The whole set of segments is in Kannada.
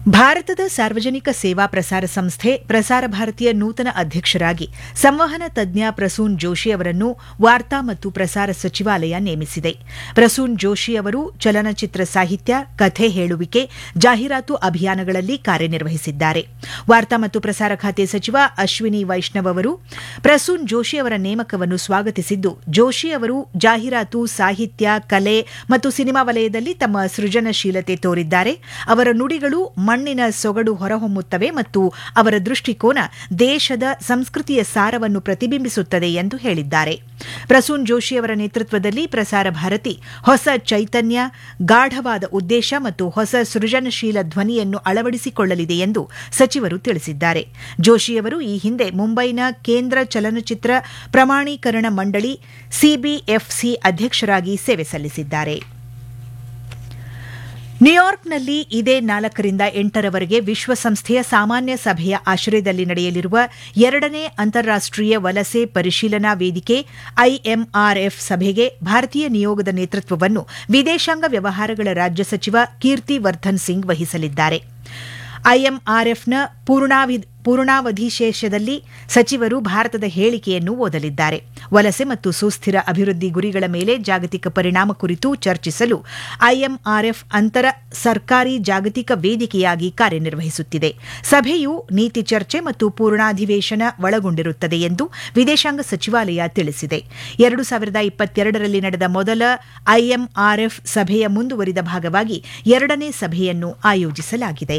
ಭಾರತದ ಸಾರ್ವಜನಿಕ ಸೇವಾ ಪ್ರಸಾರ ಸಂಸ್ಥೆ ಪ್ರಸಾರ ಭಾರತಿಯ ನೂತನ ಅಧ್ಯಕ್ಷರಾಗಿ ಸಂವಹನ ತಜ್ಞ ಪ್ರಸೂನ್ ಜೋಶಿ ಅವರನ್ನು ವಾರ್ತಾ ಮತ್ತು ಪ್ರಸಾರ ಸಚಿವಾಲಯ ನೇಮಿಸಿದೆ ಪ್ರಸೂನ್ ಜೋಶಿ ಅವರು ಚಲನಚಿತ್ರ ಸಾಹಿತ್ಯ ಕಥೆ ಹೇಳುವಿಕೆ ಜಾಹೀರಾತು ಅಭಿಯಾನಗಳಲ್ಲಿ ಕಾರ್ಯನಿರ್ವಹಿಸಿದ್ದಾರೆ ವಾರ್ತಾ ಮತ್ತು ಪ್ರಸಾರ ಖಾತೆ ಸಚಿವ ಅಶ್ವಿನಿ ವೈಷ್ಣವ್ ಅವರು ಪ್ರಸೂನ್ ಜೋಶಿ ಅವರ ನೇಮಕವನ್ನು ಸ್ವಾಗತಿಸಿದ್ದು ಜೋಶಿ ಅವರು ಜಾಹೀರಾತು ಸಾಹಿತ್ಯ ಕಲೆ ಮತ್ತು ಸಿನಿಮಾ ವಲಯದಲ್ಲಿ ತಮ್ಮ ಸೃಜನಶೀಲತೆ ತೋರಿದ್ದಾರೆ ಅವರ ನುಡಿಗಳು ಮಣ್ಣಿನ ಸೊಗಡು ಹೊರಹೊಮ್ಮುತ್ತವೆ ಮತ್ತು ಅವರ ದೃಷ್ಟಿಕೋನ ದೇಶದ ಸಂಸ್ಕೃತಿಯ ಸಾರವನ್ನು ಪ್ರತಿಬಿಂಬಿಸುತ್ತದೆ ಎಂದು ಹೇಳಿದ್ದಾರೆ ಪ್ರಸೂನ್ ಜೋಶಿ ಅವರ ನೇತೃತ್ವದಲ್ಲಿ ಪ್ರಸಾರ ಭಾರತಿ ಹೊಸ ಚೈತನ್ಯ ಗಾಢವಾದ ಉದ್ದೇಶ ಮತ್ತು ಹೊಸ ಸೃಜನಶೀಲ ಧ್ವನಿಯನ್ನು ಅಳವಡಿಸಿಕೊಳ್ಳಲಿದೆ ಎಂದು ಸಚಿವರು ತಿಳಿಸಿದ್ದಾರೆ ಜೋಶಿಯವರು ಈ ಹಿಂದೆ ಮುಂಬೈನ ಕೇಂದ್ರ ಚಲನಚಿತ್ರ ಪ್ರಮಾಣೀಕರಣ ಮಂಡಳಿ ಸಿಬಿಎಫ್ಸಿ ಅಧ್ಯಕ್ಷರಾಗಿ ಸೇವೆ ಸಲ್ಲಿಸಿದ್ದಾರೆ ನ್ಯೂಯಾರ್ಕ್ನಲ್ಲಿ ಇದೇ ನಾಲ್ಕರಿಂದ ಎಂಟರವರೆಗೆ ವಿಶ್ವಸಂಸ್ಥೆಯ ಸಾಮಾನ್ಯ ಸಭೆಯ ಆಶ್ರಯದಲ್ಲಿ ನಡೆಯಲಿರುವ ಎರಡನೇ ಅಂತಾರಾಷ್ಟೀಯ ವಲಸೆ ಪರಿಶೀಲನಾ ವೇದಿಕೆ ಐಎಂಆರ್ಎಫ್ ಸಭೆಗೆ ಭಾರತೀಯ ನಿಯೋಗದ ನೇತೃತ್ವವನ್ನು ವಿದೇಶಾಂಗ ವ್ಯವಹಾರಗಳ ರಾಜ್ಯ ಸಚಿವ ಕೀರ್ತಿ ವರ್ಧನ್ ಸಿಂಗ್ ವಹಿಸಲಿದ್ದಾರೆ ಐಎಂಆರ್ಎಫ್ನ ಪೂರ್ಣಾವಧಿಶೇಷದಲ್ಲಿ ಸಚಿವರು ಭಾರತದ ಹೇಳಿಕೆಯನ್ನು ಓದಲಿದ್ದಾರೆ ವಲಸೆ ಮತ್ತು ಸುಸ್ಥಿರ ಅಭಿವೃದ್ಧಿ ಗುರಿಗಳ ಮೇಲೆ ಜಾಗತಿಕ ಪರಿಣಾಮ ಕುರಿತು ಚರ್ಚಿಸಲು ಐಎಂಆರ್ಎಫ್ ಅಂತರ ಸರ್ಕಾರಿ ಜಾಗತಿಕ ವೇದಿಕೆಯಾಗಿ ಕಾರ್ಯನಿರ್ವಹಿಸುತ್ತಿದೆ ಸಭೆಯು ನೀತಿ ಚರ್ಚೆ ಮತ್ತು ಪೂರ್ಣಾಧಿವೇಶನ ಒಳಗೊಂಡಿರುತ್ತದೆ ಎಂದು ವಿದೇಶಾಂಗ ಸಚಿವಾಲಯ ತಿಳಿಸಿದೆ ಎರಡು ಸಾವಿರದ ಇಪ್ಪತ್ತೆರಡರಲ್ಲಿ ನಡೆದ ಮೊದಲ ಐಎಂಆರ್ಎಫ್ ಸಭೆಯ ಮುಂದುವರಿದ ಭಾಗವಾಗಿ ಎರಡನೇ ಸಭೆಯನ್ನು ಆಯೋಜಿಸಲಾಗಿದೆ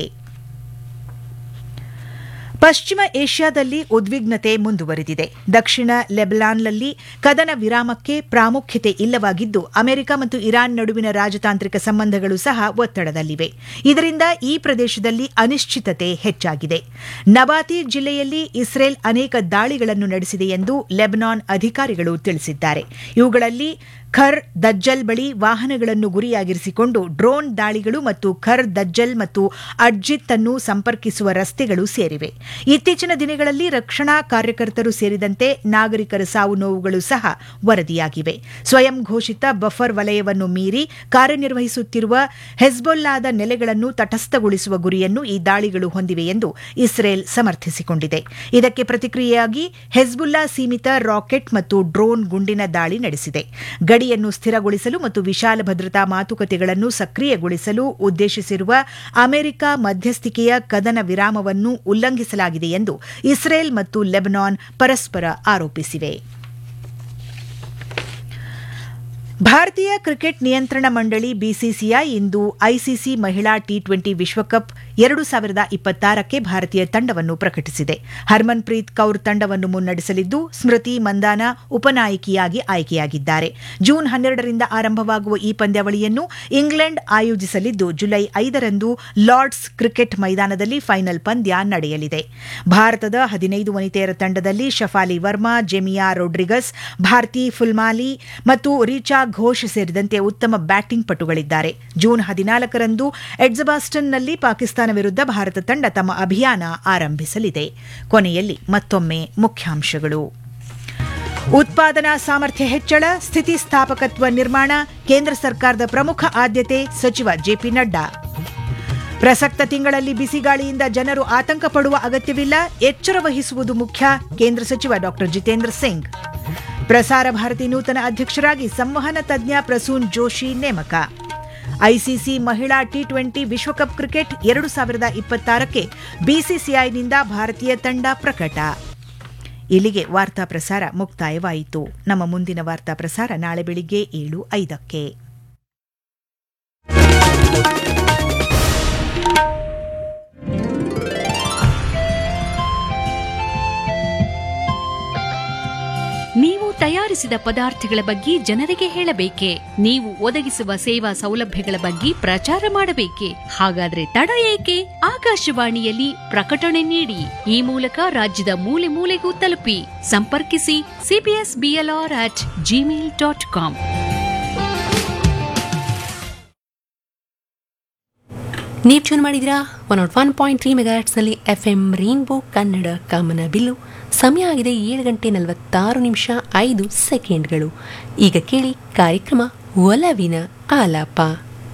ಪಶ್ಚಿಮ ಏಷ್ಯಾದಲ್ಲಿ ಉದ್ವಿಗ್ನತೆ ಮುಂದುವರೆದಿದೆ ದಕ್ಷಿಣ ಲೆಬನಾನ್ನಲ್ಲಿ ಕದನ ವಿರಾಮಕ್ಕೆ ಪ್ರಾಮುಖ್ಯತೆ ಇಲ್ಲವಾಗಿದ್ದು ಅಮೆರಿಕ ಮತ್ತು ಇರಾನ್ ನಡುವಿನ ರಾಜತಾಂತ್ರಿಕ ಸಂಬಂಧಗಳು ಸಹ ಒತ್ತಡದಲ್ಲಿವೆ ಇದರಿಂದ ಈ ಪ್ರದೇಶದಲ್ಲಿ ಅನಿಶ್ಚಿತತೆ ಹೆಚ್ಚಾಗಿದೆ ನಬಾತಿ ಜಿಲ್ಲೆಯಲ್ಲಿ ಇಸ್ರೇಲ್ ಅನೇಕ ದಾಳಿಗಳನ್ನು ನಡೆಸಿದೆ ಎಂದು ಲೆಬನಾನ್ ಅಧಿಕಾರಿಗಳು ತಿಳಿಸಿದ್ದಾರೆ ಇವುಗಳಲ್ಲಿ ಖರ್ ದಜ್ಜಲ್ ಬಳಿ ವಾಹನಗಳನ್ನು ಗುರಿಯಾಗಿರಿಸಿಕೊಂಡು ಡ್ರೋನ್ ದಾಳಿಗಳು ಮತ್ತು ಖರ್ ದಜ್ಜಲ್ ಮತ್ತು ಅಡ್ಜಿತ್ ಅನ್ನು ಸಂಪರ್ಕಿಸುವ ರಸ್ತೆಗಳು ಸೇರಿವೆ ಇತ್ತೀಚಿನ ದಿನಗಳಲ್ಲಿ ರಕ್ಷಣಾ ಕಾರ್ಯಕರ್ತರು ಸೇರಿದಂತೆ ನಾಗರಿಕರ ಸಾವು ನೋವುಗಳು ಸಹ ವರದಿಯಾಗಿವೆ ಸ್ವಯಂ ಘೋಷಿತ ಬಫರ್ ವಲಯವನ್ನು ಮೀರಿ ಕಾರ್ಯನಿರ್ವಹಿಸುತ್ತಿರುವ ಹೆಜ್ಬೊಲ್ಲಾದ ನೆಲೆಗಳನ್ನು ತಟಸ್ಥಗೊಳಿಸುವ ಗುರಿಯನ್ನು ಈ ದಾಳಿಗಳು ಹೊಂದಿವೆ ಎಂದು ಇಸ್ರೇಲ್ ಸಮರ್ಥಿಸಿಕೊಂಡಿದೆ ಇದಕ್ಕೆ ಪ್ರತಿಕ್ರಿಯೆಯಾಗಿ ಹೆಜ್ಬುಲ್ಲಾ ಸೀಮಿತ ರಾಕೆಟ್ ಮತ್ತು ಡ್ರೋನ್ ಗುಂಡಿನ ದಾಳಿ ನಡೆಸಿದೆ ಗಡಿಯನ್ನು ಸ್ಥಿರಗೊಳಿಸಲು ಮತ್ತು ವಿಶಾಲ ಭದ್ರತಾ ಮಾತುಕತೆಗಳನ್ನು ಸಕ್ರಿಯಗೊಳಿಸಲು ಉದ್ದೇಶಿಸಿರುವ ಅಮೆರಿಕ ಮಧ್ಯಸ್ಥಿಕೆಯ ಕದನ ವಿರಾಮವನ್ನು ಉಲ್ಲಂಘಿಸಲಾಗಿದೆ ಎಂದು ಇಸ್ರೇಲ್ ಮತ್ತು ಲೆಬನಾನ್ ಪರಸ್ಪರ ಆರೋಪಿಸಿವೆ ಭಾರತೀಯ ಕ್ರಿಕೆಟ್ ನಿಯಂತ್ರಣ ಮಂಡಳಿ ಬಿಸಿಸಿಐ ಇಂದು ಐಸಿಸಿ ಮಹಿಳಾ ಟಿ ಟ್ವೆಂಟಿ ವಿಶ್ವಕಪ್ ಎರಡು ಸಾವಿರದ ಇಪ್ಪತ್ತಾರಕ್ಕೆ ಭಾರತೀಯ ತಂಡವನ್ನು ಪ್ರಕಟಿಸಿದೆ ಹರ್ಮನ್ ಪ್ರೀತ್ ಕೌರ್ ತಂಡವನ್ನು ಮುನ್ನಡೆಸಲಿದ್ದು ಸ್ಮೃತಿ ಮಂದಾನ ಉಪನಾಯಕಿಯಾಗಿ ಆಯ್ಕೆಯಾಗಿದ್ದಾರೆ ಜೂನ್ ಹನ್ನೆರಡರಿಂದ ಆರಂಭವಾಗುವ ಈ ಪಂದ್ಯಾವಳಿಯನ್ನು ಇಂಗ್ಲೆಂಡ್ ಆಯೋಜಿಸಲಿದ್ದು ಜುಲೈ ಐದರಂದು ಲಾರ್ಡ್ಸ್ ಕ್ರಿಕೆಟ್ ಮೈದಾನದಲ್ಲಿ ಫೈನಲ್ ಪಂದ್ಯ ನಡೆಯಲಿದೆ ಭಾರತದ ಹದಿನೈದು ವನಿತೆಯರ ತಂಡದಲ್ಲಿ ಶಫಾಲಿ ವರ್ಮಾ ಜೆಮಿಯಾ ರೊಡ್ರಿಗಸ್ ಭಾರತಿ ಫುಲ್ಮಾಲಿ ಮತ್ತು ರೀಚಾ ಘೋಷ್ ಸೇರಿದಂತೆ ಉತ್ತಮ ಬ್ಯಾಟಿಂಗ್ ಪಟುಗಳಿದ್ದಾರೆ ಜೂನ್ ಹದಿನಾಲ್ಕರಂದು ಎಡ್ಜಬಾಸ್ಟನ್ನಲ್ಲಿ ಪಾಕಿಸ್ತಾನ ವಿರುದ್ಧ ಭಾರತ ತಂಡ ತಮ್ಮ ಅಭಿಯಾನ ಆರಂಭಿಸಲಿದೆ ಕೊನೆಯಲ್ಲಿ ಮತ್ತೊಮ್ಮೆ ಮುಖ್ಯಾಂಶಗಳು ಉತ್ಪಾದನಾ ಸಾಮರ್ಥ್ಯ ಹೆಚ್ಚಳ ಸ್ಥಿತಿಸ್ಥಾಪಕತ್ವ ನಿರ್ಮಾಣ ಕೇಂದ್ರ ಸರ್ಕಾರದ ಪ್ರಮುಖ ಆದ್ಯತೆ ಸಚಿವ ಜೆಪಿ ನಡ್ಡಾ ಪ್ರಸಕ್ತ ತಿಂಗಳಲ್ಲಿ ಬಿಸಿಗಾಳಿಯಿಂದ ಜನರು ಆತಂಕ ಪಡುವ ಅಗತ್ಯವಿಲ್ಲ ಎಚ್ಚರ ವಹಿಸುವುದು ಮುಖ್ಯ ಕೇಂದ್ರ ಸಚಿವ ಡಾ ಜಿತೇಂದ್ರ ಸಿಂಗ್ ಪ್ರಸಾರ ಭಾರತಿ ನೂತನ ಅಧ್ಯಕ್ಷರಾಗಿ ಸಂವಹನ ತಜ್ಞ ಪ್ರಸೂನ್ ಜೋಶಿ ನೇಮಕ ಐಸಿಸಿ ಮಹಿಳಾ ಟಿ ಟ್ವೆಂಟಿ ವಿಶ್ವಕಪ್ ಕ್ರಿಕೆಟ್ ಎರಡು ಸಾವಿರದ ಇಪ್ಪತ್ತಾರಕ್ಕೆ ಬಿಸಿಸಿಐನಿಂದ ಭಾರತೀಯ ತಂಡ ಪ್ರಕಟ ಇಲ್ಲಿಗೆ ವಾರ್ತಾ ಪ್ರಸಾರ ಮುಕ್ತಾಯವಾಯಿತು ನಮ್ಮ ಮುಂದಿನ ವಾರ್ತಾ ಪ್ರಸಾರ ನಾಳೆ ಬೆಳಿಗ್ಗೆ ಏಳು ಐದಕ್ಕೆ ನೀವು ತಯಾರಿಸಿದ ಪದಾರ್ಥಗಳ ಬಗ್ಗೆ ಜನರಿಗೆ ಹೇಳಬೇಕೆ ನೀವು ಒದಗಿಸುವ ಸೇವಾ ಸೌಲಭ್ಯಗಳ ಬಗ್ಗೆ ಪ್ರಚಾರ ಮಾಡಬೇಕೆ ಹಾಗಾದ್ರೆ ತಡ ಏಕೆ ಆಕಾಶವಾಣಿಯಲ್ಲಿ ಪ್ರಕಟಣೆ ನೀಡಿ ಈ ಮೂಲಕ ರಾಜ್ಯದ ಮೂಲೆ ಮೂಲೆಗೂ ತಲುಪಿ ಸಂಪರ್ಕಿಸಿ CBS BLR at Gmail dot com ನೀವು ಟ್ಯೂನ್ ಮಾಡಿದಿರಾ one naught one point three ಮೆಗಾಟ್ಸ್ನಲ್ಲಿ ಎಫ್ ಎಂ ರೈನ್ಬೋ ಕನ್ನಡ ಕಾಮನ ಬಿಲ್ಲು ಸಮಯ ಆಗಿದೆ ಏಳು ಗಂಟೆ ನಲವತ್ತಾರು ನಿಮಿಷ ಐದು ಸೆಕೆಂಡ್ಗಳು ಈಗ ಕೇಳಿ ಕಾರ್ಯಕ್ರಮ ಒಲವಿನ ಆಲಾಪ